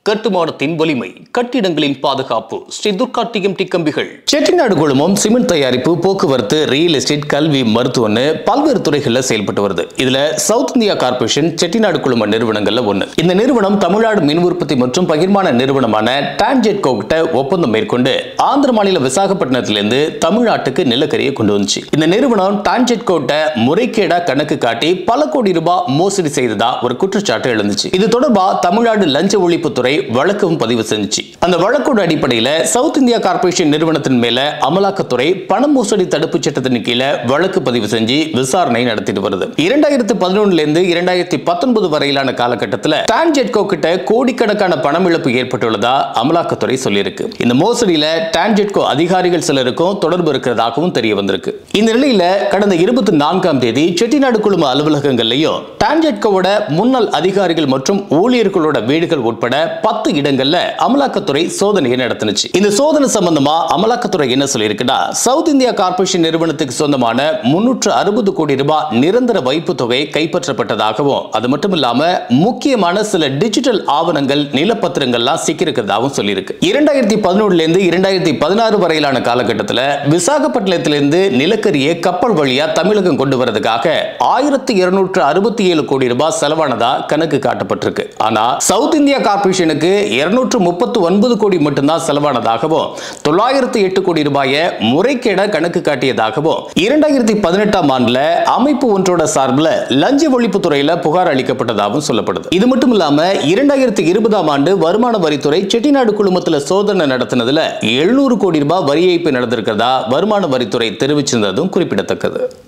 கட்டுமானத்தின் வலிமை கட்டிடங்களின் பாதுகாப்பு ஸ்ரீ துர்கா டிஎம்டி கம்பிகள் செட்டிநாடு குழுமம் சிமெண்ட் தயாரிப்பு போக்குவரத்து ரியல் எஸ்டேட் கல்வி மருத்துவம்னு பல்வேறு துறைகளில் செயல்பட்டு வருது இதுல சவுத் இந்தியா கார்ப்பரேஷன் செட்டிநாடு குழும நிறுவனங்கள்ல ஒண்ணு இந்த நிறுவனம் தமிழ்நாடு மின் உற்பத்தி மற்றும் பகிர்மான நிறுவனமான டான்ஜெட்கோ கிட்ட ஒப்பந்தம் மேற்கொண்டு ஆந்திர மாநில விசாகப்பட்டினத்திலிருந்து தமிழ்நாட்டுக்கு நிலக்கரியை கொண்டு வந்துச்சு இந்த நிறுவனம் டான்ஜெட்கோட்ட முறைகேடா கணக்கு காட்டி பல கோடி ரூபாய் மோசடி செய்ததா ஒரு குற்றச்சாட்டு எழுந்துச்சு இது தொடர்பா தமிழ்நாடு லஞ்ச ஒழிப்புத்துறை வழக்கும் பதிவு செஞ்சுச்சு அந்த வழக்கோட அடிப்படையில சவுத் இந்தியா கார்ப்பரேஷன் நிறுவனத்தின் மேல அமலாக்கத்துறை பண மோசடி தடுப்பு சட்டத்தின் கீழே வழக்கு பதிவு செஞ்சு விசாரணை நடத்திட்டு வருது இரண்டாயிரத்து பதினொன்னுல இருந்து இரண்டாயிரத்தி பத்தொன்பது வரையிலான காலகட்டத்தில் டான்ஜெட்கோ கிட்ட கோடிக்கணக்கான பணம் இழப்பு ஏற்பட்டுள்ளதா அமலாக்கத்துறை சொல்லியிருக்கு இந்த மோசடியில டான்ஜெட்கோ அதிகாரிகள் சிலருக்கும் தொடர்பு இருக்கிறதாகவும் தெரிய வந்திருக்கு இந்த நிலையில கடந்த இருபத்தி நான்காம் தேதி செட்டிநாடு குழும அலுவலகங்கள்லயும் டான்ஜெட்கோவோட முன்னாள் அதிகாரிகள் மற்றும் ஊழியர்களோட வீடுகள் உட்பட பத்து இடங்கள்ல அமலாக்கத்துறை சோதனையை நடத்தினுச்சு இந்த சோதனை சம்பந்தமா அமலாக்கத்துறை என்ன சொல்லியிருக்குன்னா சவுத் இந்தியா கார்ப்பரேஷன் நிறுவனத்துக்கு சொந்தமான முன்னூற்று அறுபது கோடி ரூபாய் நிரந்தர வைப்பு தொகை கைப்பற்றப்பட்டதாகவும் அது மட்டும் இல்லாம முக்கியமான சில டிஜிட்டல் ஆவணங்கள் நிலப்பத்திரங்கள்லாம் சிக்கியிருக்கிறதாகவும் சொல்லியிருக்கு இரண்டாயிரத்தி பதினொன்றுல இருந்து இரண்டாயிரத்தி பதினாறு வரையிலான காலகட்டத்தில் விசாகப்பட்டினத்திலிருந்து நிலக்கரியை கப்பல் வழியா தமிழகம் கொண்டு வரதுக்காக ஆயிரத்தி இருநூற்று அறுபத்தி ஏழு கோடி ரூபாய் செலவானதா கணக்கு காட்டப்பட்டிருக்கு ஆனா சவுத் இந்தியா கார்ப்பரேஷனுக்கு இருநூற்று முப்பத்து ஒன்பது கோடி மட்டும்தான் செலவானதாகவும் தொள்ளாயிரத்து எட்டு கோடி ரூபாயை முறைகேட கணக்கு காட்டியதாகவும் இரண்டாயிரத்தி பதினெட்டாம் ஆண்டுல அமைப்பு ஒன்றோட சார்பில் லஞ்ச ஒழிப்புத்துறையில புகார் அளிக்கப்பட்டதாகவும் சொல்லப்படுது இது மட்டும் இல்லாம இரண்டாயிரத்தி இருபதாம் ஆண்டு வருமான வரித்துறை செட்டிநாடு குழுமத்துல சோதனை நடத்தினதுல எழுநூறு கோடி ரூபாய் வரி ஏய்ப்பு நடந்திருக்கிறதா வருமான வரித்துறை தெரிவிச்சிருந்ததும் குறிப்பிடத்தக்கது